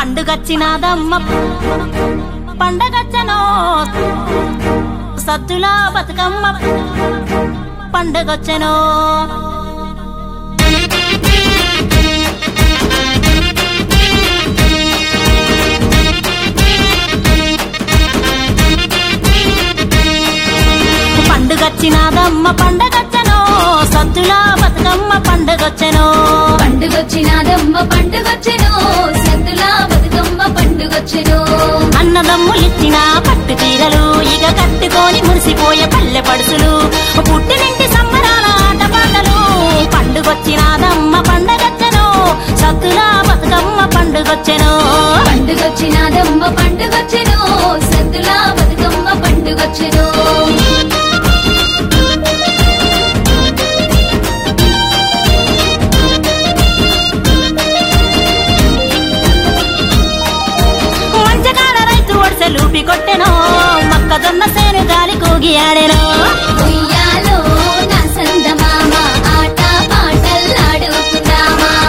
పండుగచ్చినాదమ్మ పండగచ్చనో సద్దుల బతుకమ్మ పండగొచ్చెనో పండుగచ్చినాదమ్మ పండగచ్చనో సద్దుల బతుకమ్మ పండగొచ్చెనో పండుగొచ్చినాదమ్మ పండుగొచ్చెను సద్దుల బతుకమ్మ పండుగొచ్చెను అన్నదమ్ములిచ్చిన పట్టు చీరలు ఇక కట్టుకొని మురిసిపోయే పల్లె పడుసులు పుట్టినింటి సంబరాల ఆటపాటలు పండుగొచ్చినాదమ్మ పండగచ్చను సత్తుల బతుకమ్మ పండుగొచ్చెను పండుగొచ్చినాదమ్మ పండుగొచ్చెను సద్దుల బతుకమ్మ పండుగొచ్చెను మంచకాల రైతు ఒడిసెలూపి కొట్టెను మొక్కజొన్న సేను గాలి కూగి ఆడెను ఉయ్యాలో నా సందమామ ఆట పాటల్లాడుకుందామా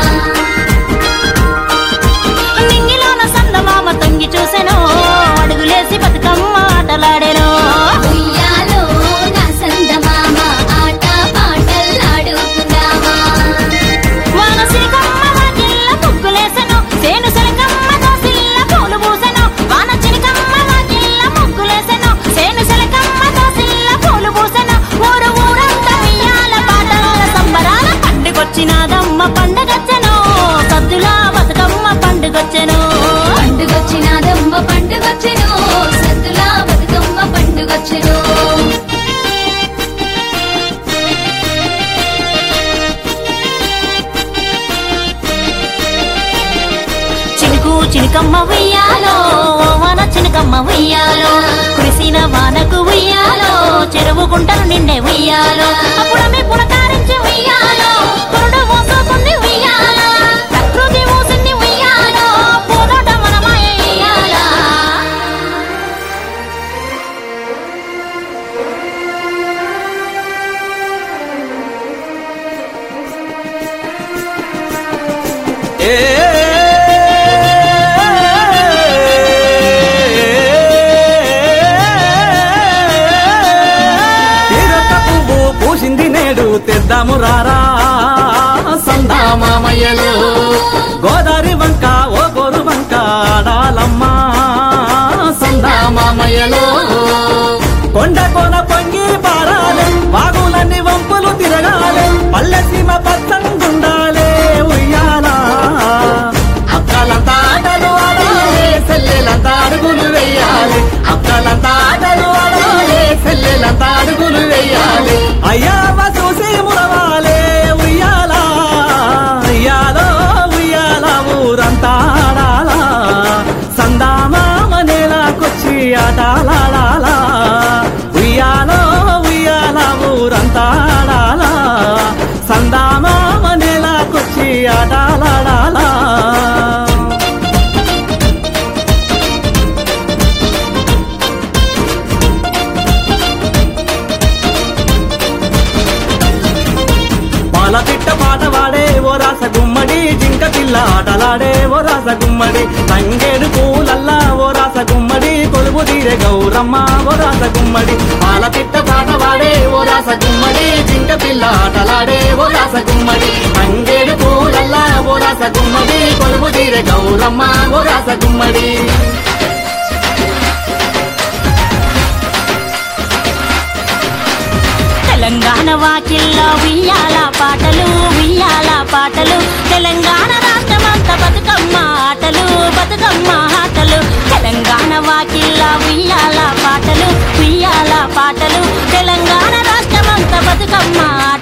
నింగిలోన సందమామ తొంగి చూసెను అడుగులేసి బతుకమ్మ ఆటలాడెను ఉయ్యాలో నా సందమామ ఆట పాటల్లాడుకుందామా వానసిరికమ్మ వాకిళ్ళ ముగ్గులేసెను సేను సెలకమ్మ దోసిల్ల పూలు పూసెను వాన చిరికమ్మ వాకిళ్ళ ముగ్గులేసెను సేను సెలకమ్మ దోసిల్ల పూలు పూసెను ఊరు ఊరంతా ఉయ్యాల పాటల సంబరాల పండుగొచ్చినాదమ్మ పండుగొచ్చెను సద్దుల బతుకమ్మ పండుగొచ్చెను పండుగొచ్చినాదమ్మ పండుగొచ్చెను సద్దుల బతుకమ్మ పండుగొచ్చెను చినుకు చినుకమ్మ ఉయ్యాలో వాన చినుకమ్మ ఉయ్యాలో కురిసిన వానకు ఉయ్యాలో చెరువు గుంటలు నిండే ఉయ్యాలో అప్పుడమే పులకారించి ఉయ్యాలో పురుడు మోసుకుంది ఉయ్యాలో ప్రకృతి మూసింది ఉయ్యాలో పూదోట మనమాయ ఉయ్యాలా తీరొక్క పువ్వు పూసింది నేడు తెద్దాము రారా సందామామయ్యలు గోదారి వంక ఓ గోరు వంక ఆడాలమ్మా సందామామయ్యలు కొండ కోన పొంగి పారాలే వాగులన్నీ వంపులు తిరగాలే పల్లె సీమ పచ్చంగుండాలే ఉయ్యాలా అక్కలంతా ఆటలు ఆడాలి సెల్లెలంతా అడుగులు వెయ్యాలి అక్కలంతా ఆటలు ఆడాలి సెల్లెలంతా అడుగులు వెయ్యాలి అయ్యావ చూసి మురవాలి ఉయ్యాలా ఉయ్యాలో ఉయ్యాల ఊరంతా ఆడాలా సందామామ నేలాకొచ్చి ఆటాలాడాలా ఉయ్యాలో ఉయ్యాల ఊరంతా ఆడాలా సందామామ నేలాకొచ్చి ఆటాలాడాలా పాల పిట్ట పాట వాడే ఓ రాస గుమ్మడి జింక పిల్ల ఆటలాడే ఓ రాస గుమ్మడి తంగేడు పూలల్లా ఓ రాస గుమ్మడి కొలువు తీరే గౌరమ్మ ఓ రాస గుమ్మడి పాల పిట్ట పాట వాడే ఓ రాస గుమ్మడి జింక పిల్ల ఆటలాడే ఓ రాస గుమ్మడి తంగేడు పూలల్లా ఓ రాస గుమ్మడి కొలువు తీరే గౌరమ్మ ఓ రాస గుమ్మడి తెలంగాణ వాకిల్లో ఉయ్యాల పాటలు ఉయ్యాల పాటలు తెలంగాణ రాష్ట్రమంతా బతుకమ్మ ఆటలు బతుకమ్మ ఆటలు తెలంగాణ వాకిల్లో ఉయ్యాల పాటలు ఉయ్యాల పాటలు తెలంగాణ రాష్ట్రమంతా బతుకమ్మ ఆటలు